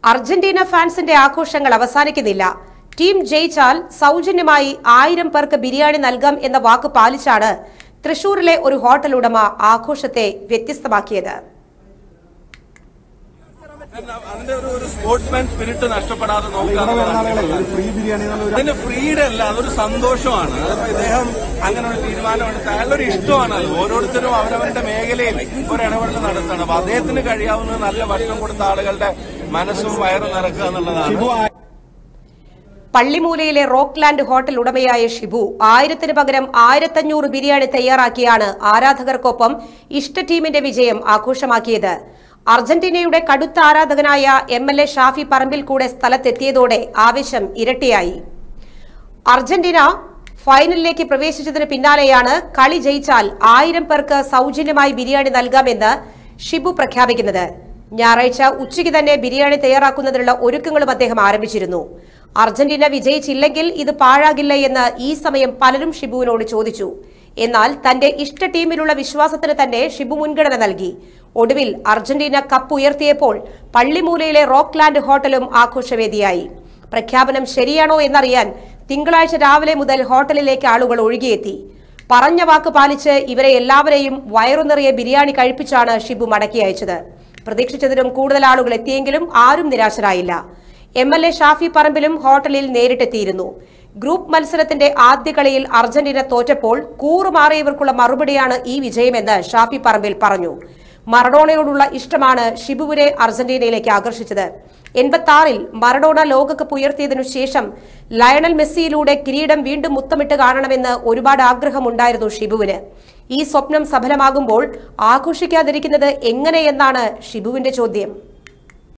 Argentina ഫാൻസിന്റെ ആഘോഷങ്ങൾ അവസാനിക്കുന്നില്ല team ജയിച്ചാൽ സൗജന്യമായി ആയിരം പേർക്ക് ബിരിയാണി നൽകാം എന്ന വാക്ക് പാലിച്ചാണ് തൃശൂരിലെ ഒരു ഹോട്ടൽ ഉടമ ആഘോഷത്തെ വ്യത്യസ്തമാക്കിയത് അതിന്റെ ഒരു ഒരു സ്പോർട്സ്മാൻ സ്പിരിറ്റ് നഷ്ടപ്പെടാതെ നോക്കുക എന്നുള്ളതാണ് ഫ്രീ ബിരിയാണി എന്നുള്ള ഒരു അതിന്റെ ഫ്രീഡം അല്ല അതൊരു സന്തോഷമാണ് അതിപ്പോ ഇദ്ദേഹം അങ്ങനെ ഒരു തീരുമാനമെടുത്ത് അയാളുടെ ഒരു ഇഷ്ടമാണ് അത് ഓരോരുത്തരും അവരവരുടെ മേഖലയിൽ ഒരു ഇടപെടൽ നടത്തണം അപ്പൊ അദ്ദേഹത്തിന് കഴിയാവുന്ന നല്ല ഭക്ഷണം കൊടുത്ത ആളുകളുടെ മനസ്സും വയറും നിറക്കുക എന്നുള്ളതാണ് പള്ളിമൂലയിലെ റോക്ക്ലാൻഡ് ഹോട്ടൽ ഉടമയായ ഷിബു ആയിരത്തിന് പകരം ആയിരത്തഞ്ഞൂറ് ബിരിയാണി തയ്യാറാക്കിയാണ് ആരാധകർക്കൊപ്പം ഇഷ്ട ടീമിന്റെ വിജയം ആഘോഷമാക്കിയത് അർജന്റീനയുടെ കടുത്ത ആരാധകനായ M L A Shafi Parambil കൂടെ സ്ഥലത്തെത്തിയതോടെ ആവേശം ഇരട്ടിയായി അർജന്റീന ഫൈനലിലേക്ക് പ്രവേശിച്ചതിന് പിന്നാലെയാണ് കളി ജയിച്ചാൽ ആയിരം പേർക്ക് സൗജന്യമായി ബിരിയാണി നൽകാമെന്ന് ഷിബു പ്രഖ്യാപിക്കുന്നത് ഞായറാഴ്ച ഉച്ചയ്ക്ക് തന്നെ ബിരിയാണി തയ്യാറാക്കുന്നതിനുള്ള ഒരുക്കങ്ങളും അദ്ദേഹം ആരംഭിച്ചിരുന്നു അർജന്റീന വിജയിച്ചില്ലെങ്കിൽ ഇത് പാഴാകില്ല എന്ന് ഈ സമയം പലരും ഷിബുവിനോട് ചോദിച്ചു എന്നാൽ തന്റെ ഇഷ്ട ടീമിലുള്ള വിശ്വാസത്തിന് തന്നെ ഷിബു മുൻഗണന നൽകി ഒടുവിൽ അർജന്റീന കപ്പ് ഉയർത്തിയപ്പോൾ പള്ളിമൂലയിലെ റോക്ക്ലാൻഡ് ഹോട്ടലും ആഘോഷവേദിയായി പ്രഖ്യാപനം ശരിയാണോ എന്നറിയാൻ തിങ്കളാഴ്ച രാവിലെ മുതൽ ഹോട്ടലിലേക്ക് ആളുകൾ ഒഴുകിയെത്തി പറഞ്ഞ വാക്ക് പാലിച്ച് ഇവരെ എല്ലാവരെയും വയറു നിറയെ ബിരിയാണി കഴിപ്പിച്ചാണ് ഷിബു മടക്കി അയച്ചത് പ്രതീക്ഷിച്ചതിലും കൂടുതൽ ആളുകൾ എത്തിയെങ്കിലും ആരും നിരാശരായില്ല എം എൽ എ ഷാഫി പറമ്പിലും ഹോട്ടലിൽ നേരിട്ടെത്തിയിരുന്നു ഗ്രൂപ്പ് മത്സരത്തിന്റെ ആദ്യ കളിയിൽ അർജന്റീന തോറ്റപ്പോൾ കൂറുമാറിയവർക്കുള്ള മറുപടിയാണ് ഈ വിജയമെന്ന് ഷാഫി പറമ്പിൽ പറഞ്ഞു മറഡോണയോടുള്ള ഇഷ്ടമാണ് ഷിബുവിനെ അർജന്റീനയിലേക്ക് ആകർഷിച്ചത് എൺപത്തി ആറിൽ മറഡോണ ലോകകപ്പ് ഉയർത്തിയതിനു ശേഷം ലയണൽ മെസ്സിയിലൂടെ കിരീടം വീണ്ടും മുത്തമിട്ട് കാണണമെന്ന് ഒരുപാട് ആഗ്രഹമുണ്ടായിരുന്നു ഷിബുവിന് ഈ സ്വപ്നം സഫലമാകുമ്പോൾ ആഘോഷിക്കാതിരിക്കുന്നത് എങ്ങനെയെന്നാണ് ഷിബുവിന്റെ ചോദ്യം